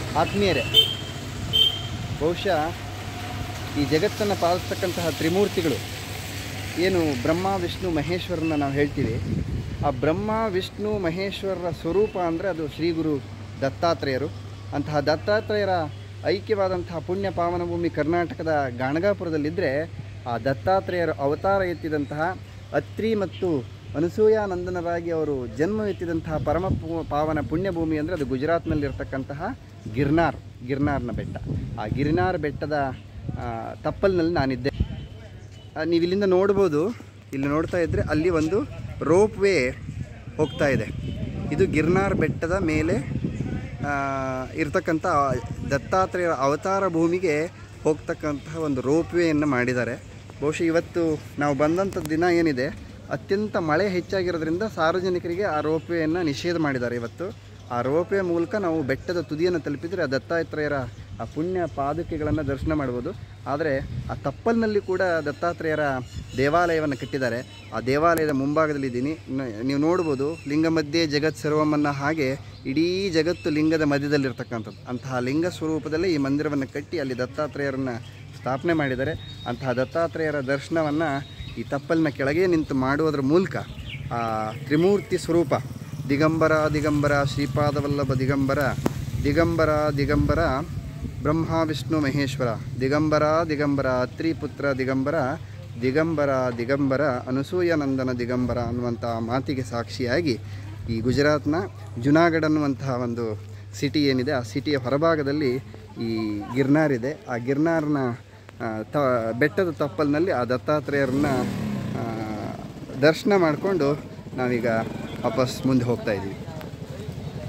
ಆತ್ಮೀಯರೇ ಬಹುಶಃ ಈ ಜಗತ್ತನ್ನು ಪಾಲಿಸ್ತಕ್ಕಂತಹ ತ್ರಿಮೂರ್ತಿಗಳು ಏನು ಬ್ರಹ್ಮ ವಿಷ್ಣು ಮಹೇಶ್ವರನ ನಾವು ಹೇಳ್ತೀವಿ ಆ ಬ್ರಹ್ಮ ವಿಷ್ಣು ಮಹೇಶ್ವರರ ಸ್ವರೂಪ ಅಂದರೆ ಅದು ಶ್ರೀ ಗುರು ದತ್ತಾತ್ರೇಯರು ಅಂತಹ ದತ್ತಾತ್ರೇಯರ ಐಕ್ಯವಾದಂತಹ ಪುಣ್ಯ ಪಾವನ ಭೂಮಿ ಕರ್ನಾಟಕದ ಗಾಣಗಾಪುರದಲ್ಲಿದ್ದರೆ ಆ ದತ್ತಾತ್ರೇಯರು ಅವತಾರ ಎತ್ತಿದಂತಹ ಅತ್ರಿ ಮತ್ತು ಅನಸೂಯಾನಂದನರಾಗಿ ಅವರು ಜನ್ಮ ಎತ್ತಿದಂತಹ ಪರಮ ಪು- ಪಾವನ ಪುಣ್ಯ ಭೂಮಿ ಅಂದರೆ ಅದು ಗುಜರಾತ್ನಲ್ಲಿರ್ತಕ್ಕಂತಹ ಗಿರ್ನಾರ್ ಗಿರ್ನಾರ್ನ ಬೆಟ್ಟ ಆ ಗಿರ್ನಾರ್ ಬೆಟ್ಟದ ಆ, ತಪ್ಪಲಿನಲ್ಲಿ ನಾನಿದ್ದೆ ಆ, ನೀವು ಇಲ್ಲಿಂದ ನೋಡ್ಬೋದು ಇಲ್ಲಿ ನೋಡ್ತಾ ಇದ್ದರೆ ಅಲ್ಲಿ ಒಂದು ರೋಪ್ ವೇ ಹೋಗ್ತಾ ಇದೆ ಇದು ಗಿರ್ನಾರ್ ಬೆಟ್ಟದ ಮೇಲೆ ಆ, ಇರ್ತಕ್ಕಂಥ ದತ್ತಾತ್ರೇಯರ ಅವತಾರ ಭೂಮಿಗೆ ಹೋಗ್ತಕ್ಕಂತಹ ಒಂದು ರೋಪ್ ವೇಯನ್ನು ಮಾಡಿದ್ದಾರೆ ಬಹುಶಃ ಇವತ್ತು ನಾವು ಬಂದಂಥ ದಿನ ಏನಿದೆ ಅತ್ಯಂತ ಮಳೆ ಹೆಚ್ಚಾಗಿರೋದ್ರಿಂದ ಸಾರ್ವಜನಿಕರಿಗೆ ಆ ರೋಪ್ ವೇಯನ್ನು ನಿಷೇಧ ಮಾಡಿದ್ದಾರೆ ಇವತ್ತು ಆ ರೋಪ್ ವೇ ಮೂಲಕ ನಾವು ಬೆಟ್ಟದ ತುದಿಯನ್ನು ತಲುಪಿದರೆ ಆ ದತ್ತಾತ್ರೇಯರ ಆ ಪುಣ್ಯ ಪಾದುಕೆಗಳನ್ನು ದರ್ಶನ ಮಾಡ್ಬೋದು ಆದರೆ ಆ ತಪ್ಪಲಿನಲ್ಲಿ ಕೂಡ ದತ್ತಾತ್ರೇಯರ ದೇವಾಲಯವನ್ನು ಕಟ್ಟಿದ್ದಾರೆ ಆ ದೇವಾಲಯದ ಮುಂಭಾಗದಲ್ಲಿದ್ದೀನಿ ನ- ನೀವು ನೋಡ್ಬೋದು ಲಿಂಗ ಮಧ್ಯೆ ಜಗತ್ ಸರ್ವಮನ್ನ ಹಾಗೆ ಇಡೀ ಜಗತ್ತು ಲಿಂಗದ ಮಧ್ಯದಲ್ಲಿರ್ತಕ್ಕಂಥದ್ದು ಅಂತಹ ಲಿಂಗ ಸ್ವರೂಪದಲ್ಲಿ ಈ ಮಂದಿರವನ್ನು ಕಟ್ಟಿ ಅಲ್ಲಿ ದತ್ತಾತ್ರೇಯರನ್ನು ಸ್ಥಾಪನೆ ಮಾಡಿದ್ದಾರೆ ಅಂತಹ ದತ್ತಾತ್ರೇಯರ ದರ್ಶನವನ್ನು ಈ ತಪ್ಪಲಿನ ಕೆಳಗೆ ನಿಂತು ಮಾಡುವುದರ ಮೂಲಕ ಆ ತ್ರಿಮೂರ್ತಿ ಸ್ವರೂಪ ದಿಗಂಬರ ದಿಗಂಬರ ಶ್ರೀಪಾದವಲ್ಲಭ ದಿಗಂಬರ ದಿಗಂಬರ ದಿಗಂಬರ ಬ್ರಹ್ಮ ವಿಷ್ಣು ಮಹೇಶ್ವರ ದಿಗಂಬರ ದಿಗಂಬರ ಅತ್ರಿಪುತ್ರ ದಿಗಂಬರ ದಿಗಂಬರ ದಿಗಂಬರ ಅನಸೂಯಾನಂದನ ದಿಗಂಬರ ಅನ್ನುವಂಥ ಮಾತಿಗೆ ಸಾಕ್ಷಿಯಾಗಿ ಈ ಗುಜರಾತ್ನ ಜುನಾಗಢ್ ಅನ್ನುವಂತಹ ಒಂದು ಸಿಟಿ ಏನಿದೆ ಆ ಸಿಟಿಯ ಹೊರಭಾಗದಲ್ಲಿ ಈ ಗಿರ್ನಾರ್ ಇದೆ ಆ ಗಿರ್ನಾರ್ನ ಆ, ತ ಬೆಟ್ಟದ ತಪ್ಪಲಿನಲ್ಲಿ ಆ ದತ್ತಾತ್ರೇಯರನ್ನ ಆ, ದರ್ಶನ ಮಾಡಿಕೊಂಡು ನಾವೀಗ ವಾಪಸ್ ಮುಂದೆ ಹೋಗ್ತಾ ಇದ್ದೀವಿ